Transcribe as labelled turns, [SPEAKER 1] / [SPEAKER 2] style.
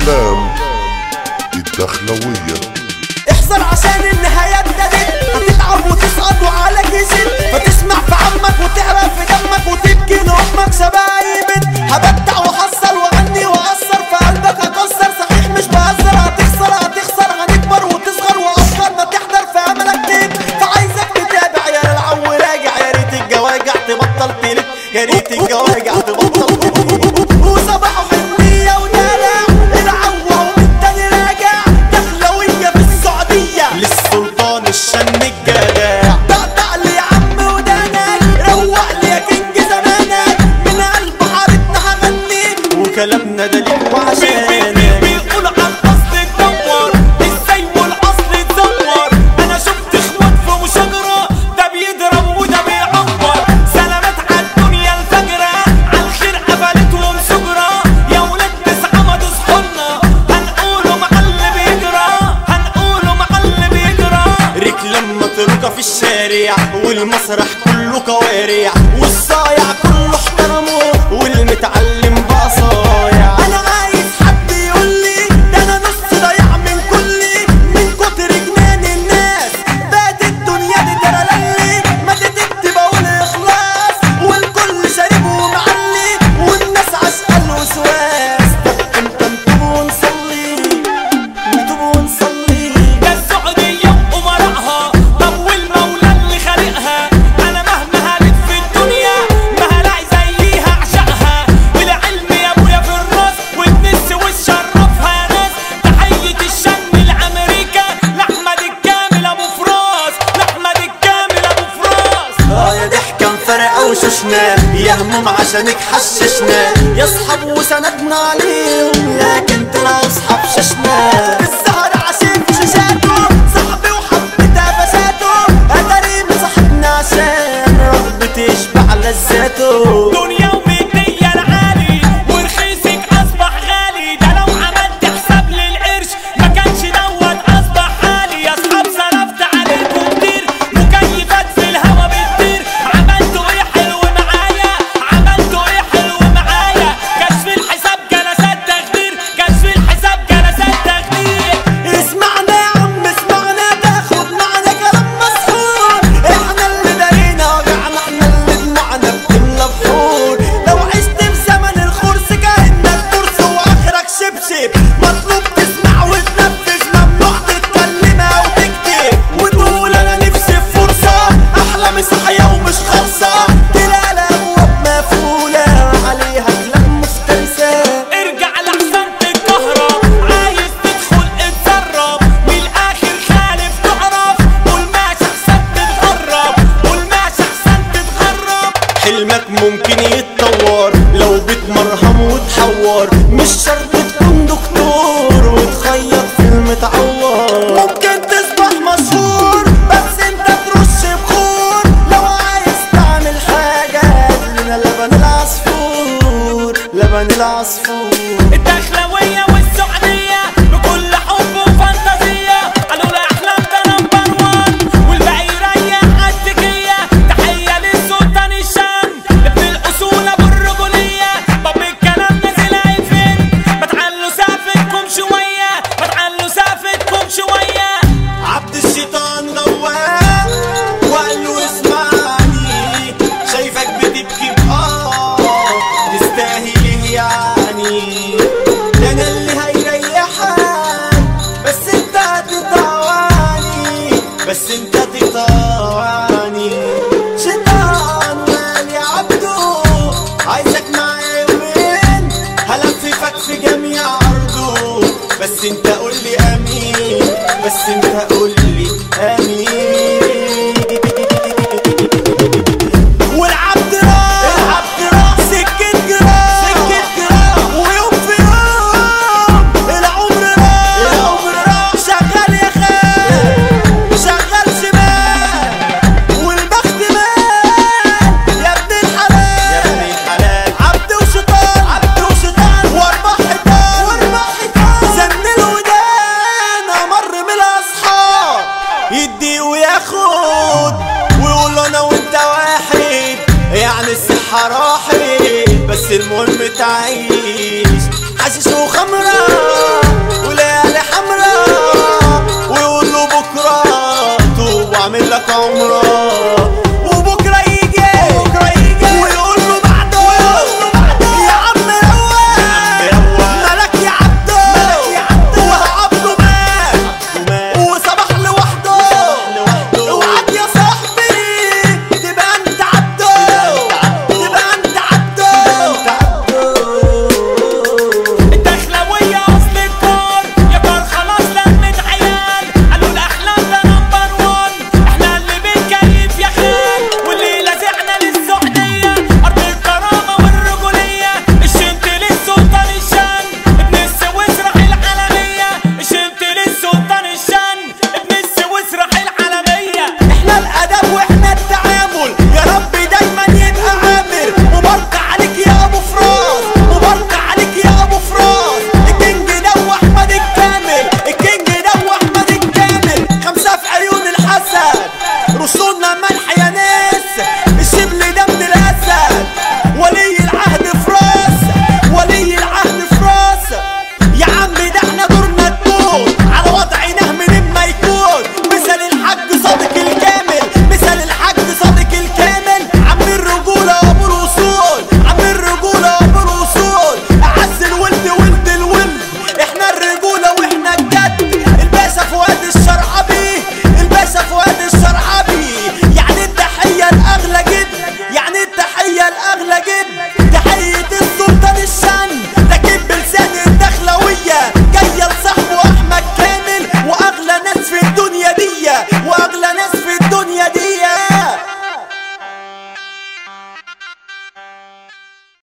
[SPEAKER 1] أحلام الدخلوية
[SPEAKER 2] احذر عشان النهايات ندت هتتعب وتسقط وعليك يزيد فتسمع في عمك وتعرف في دمك وتبكي لامك شبايبت هبدع وحصل واغني واثر في قلبك هكسر صحيح مش بهزر هتخسر هتخسر هنكبر وتصغر وافكارنا تحضر في املك تيب فعايزك تتابع يا العو راجع يا ريت الجواجع تبطل تلف يا ريت الجواجع تبطل تلف وصباحه حنية ودلع العو ومن تاني راجع دخلوية في السعودية للسلطان الشن الجدع طقطق لي يا عم ودانك روق لي يا كينج زمانك من قلب حارتنا هغني وكلامنا ده ليك وعشانك
[SPEAKER 3] بيقول على الاصل اتدور ازاي والاصل اتدور انا شفت اخوات في مشاجره ده بيضرب وده بيعبر سلامات على الدنيا الفجره على الخير قفلتهم سجره يا ولاد تسعه ما تصحولنا هنقوله مع اللي بيجرى هنقوله مع اللي بيجرى
[SPEAKER 2] ريك لما ترقى في الشارع والمسرح كله كوارع والصايع كله احترمه والمتعلم بقى صايع انا عايز حد يقول لي ده انا نص ضايع من كلي من كتر جنان الناس بقت الدنيا دي ترللي ما تكتب بقول اخلاص والكل شارب ومعلي والناس عشقة الوسواس طب امتى نتوب ونصلي نتوب ونصلي
[SPEAKER 3] ده السعودية وأمراءها طب والمولى اللي خالقها أنا مهما هلف في الدنيا ما هلاقي زيها أعشقها العلم يا أبويا في الراس والنس وشرفها يا ناس تحية الشن لأمريكا لأحمد الكامل أبو فراس لأحمد الكامل أبو فراس
[SPEAKER 2] اه يا ضحكة مفرقة وشوشنا يا هموم عشانك حششنا يا اصحاب وسندنا عليهم لكن طلعوا اصحاب ششنا السهر عشان في شاشاته صاحبي وحبتها فساته اتاري مصاحبنا عشان رغبتي يشبع لذاته
[SPEAKER 3] دنيا ومدية العالي ورخيصك أصبح غالي ده لو عملت حساب للقرش ما كانش دوت أصبح حالي يا أصحاب صرفت عليكم كتير مكيفات في الهوا بتطير عملتوا إيه حلو معايا عملتوا إيه حلو معايا كشف الحساب جلسات تخدير كشف الحساب جلسات تخدير
[SPEAKER 2] اسمعنا يا عم اسمعنا تاخد معنا كلام مسحور احنا اللي دارينا وجعنا احنا اللي دموعنا بتملى بحور لو عشت في زمن الخرس كأنك كرسي واخرك شبشب مطلوب تسمع وتنفذ ممنوع تتكلم او تكتب وتقول انا نفسي في فرصة احلامي صحية ومش خالصة تلاقي الابواب مقفولة عليها كلام مفترسة
[SPEAKER 3] ارجع لحسن الكهرب عايز تدخل اتسرب من الاخر خالف تعرف قول ماشي احسن تتغرب قول ماشي احسن تتغرب
[SPEAKER 2] حلمك ممكن يتطور لو بتمرهم وتحور مش شرط تكون دكتور وتخيط في المتعور ممكن تصبح مشهور بس انت ترش بخور لو عايز تعمل حاجة هات لنا لبن العصفور لبن العصفور
[SPEAKER 3] الدخلوية والسعودية بكل حب وفانتازية قالوا لي احلام ده نمبر وان والباقي يريح عالتكية تحية للسلطان الشام ابن الاصول ابو الرجولية طب الكلام نازل عين فين ما تعلوا سافتكم شوية ما تعلوا سافتكم شوية
[SPEAKER 2] عبد الشيطان دوام وقال له اسمعني شايفك بتبكي بآه تستاهل ايه يعني ده انا اللي هيريحك بس انت هتطوعني بس انت هتطوعني شيطان وقال يا عبدو عايزك معايا يومين هلففك في جميع ارضه بس انت قول لي امين بس انت قول لي امين والعبد راح العبد راح سكة جراح سكة جراح ويوم في يوم العمر راح العمر راح شغال يا خال شغال شمال والبخت مال يا ابن الحلال يا ابن الحلال عبد وشيطان عبد وشيطان واربع حيطان واربع حيطان زن الودان امر من الاصحاب يدي وياخد ويقول انا وانت واحد يعني الصحة راحت بس المهم تعيش حشيش وخمرة